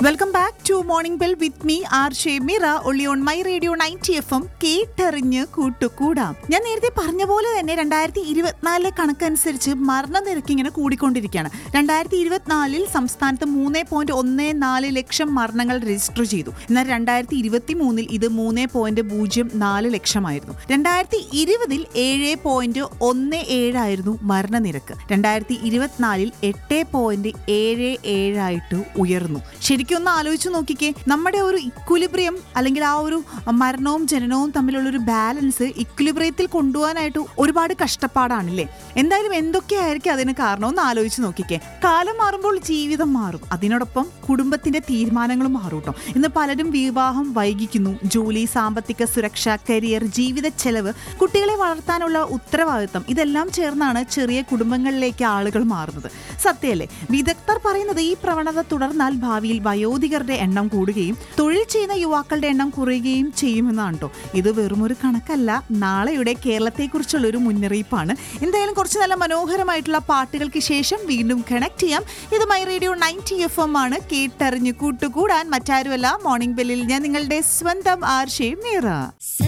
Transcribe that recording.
welcome back to morning bell with me ആർ ഷേ മിറ ഒളി on my radio ninety F M കേട്ടറിഞ്ഞ് കൂട്ടുകൂടാം ഞാൻ നേരത്തെ പറഞ്ഞ പോലെ തന്നെ രണ്ടായിരത്തി ഇരുപത്തിനാലിലെ കണക്കനുസരിച്ച് മരണനിരക്ക് ഇങ്ങനെ കൂടിക്കൊണ്ടിരിക്കുകയാണ് രണ്ടായിരത്തി ഇരുപത്തിനാലിൽ സംസ്ഥാനത്ത് മൂന്ന് പോയിന്റ് ഒന്ന് നാല് ലക്ഷം മരണങ്ങൾ രജിസ്റ്റർ ചെയ്തു എന്നാൽ രണ്ടായിരത്തി ഇരുപത്തി മൂന്നിൽ ഇത് മൂന്ന് പോയിന്റ് പൂജ്യം നാല് ലക്ഷമായിരുന്നു രണ്ടായിരത്തി ഇരുപതിൽ ഏഴ് പോയിന്റ് ഒന്ന് ഏഴായിരുന്നു മരണനിരക്ക് രണ്ടായിരത്തി ഇരുപത്തിനാലിൽ എട്ട് പോയിന്റ് ഏഴ് ഏഴായിട്ട് ഉയർന്നു ശരിക്കും ഒന്ന് ആലോചിച്ച് നോക്കിക്കേ നമ്മുടെ ഒരു ഇക്വിലിബ്രിയം അല്ലെങ്കിൽ ആ ഒരു മരണവും ജനനവും തമ്മിലുള്ള ഒരു ബാലൻസ് ഇക്വിലിബ്രിയത്തിൽ കൊണ്ടുപോകാനായിട്ട് ഒരുപാട് കഷ്ടപ്പാടാണല്ലേ എന്തായാലും എന്തൊക്കെയായിരിക്കും അതിന് കാരണം ഒന്ന് ആലോചിച്ച് നോക്കിക്കേ കാലം മാറുമ്പോൾ ജീവിതം മാറും അതിനോടൊപ്പം കുടുംബത്തിന്റെ തീരുമാനങ്ങളും മാറും കേട്ടോ ഇന്ന് പലരും വിവാഹം വൈകിക്കുന്നു ജോലി സാമ്പത്തിക സുരക്ഷ കരിയർ ജീവിത ചെലവ് കുട്ടികളെ വളർത്താനുള്ള ഉത്തരവാദിത്തം ഇതെല്ലാം ചേർന്നാണ് ചെറിയ കുടുംബങ്ങളിലേക്ക് ആളുകൾ മാറുന്നത് സത്യമല്ലേ വിദഗ്ധർ പറയുന്നത് ഈ പ്രവണത തുടർന്നാൽ ഭാവിയിൽ വയോധികരുടെ എണ്ണം കൂടുകയും തൊഴിൽ ചെയ്യുന്ന യുവാക്കളുടെ എണ്ണം കുറയുകയും ചെയ്യുമെന്നാണ് കേട്ടോ ഇത് വെറുമൊരു കണക്കല്ല നാളെയുടെ കേരളത്തെക്കുറിച്ചുള്ള ഒരു മുന്നറിയിപ്പാണ് എന്തായാലും കുറച്ച് നല്ല മനോഹരമായിട്ടുള്ള പാട്ടുകൾക്ക് ശേഷം വീണ്ടും കണക്ട് ചെയ്യാം ഇത് my radio ninety F M ആണ് കേട്ടറിഞ്ഞു കൂട്ടുകൂടാൻ മറ്റാരുമല്ല മോർണിംഗ് ബെല്ലിൽ ഞാൻ നിങ്ങളുടെ സ്വന്തം ആർഷേ മീറ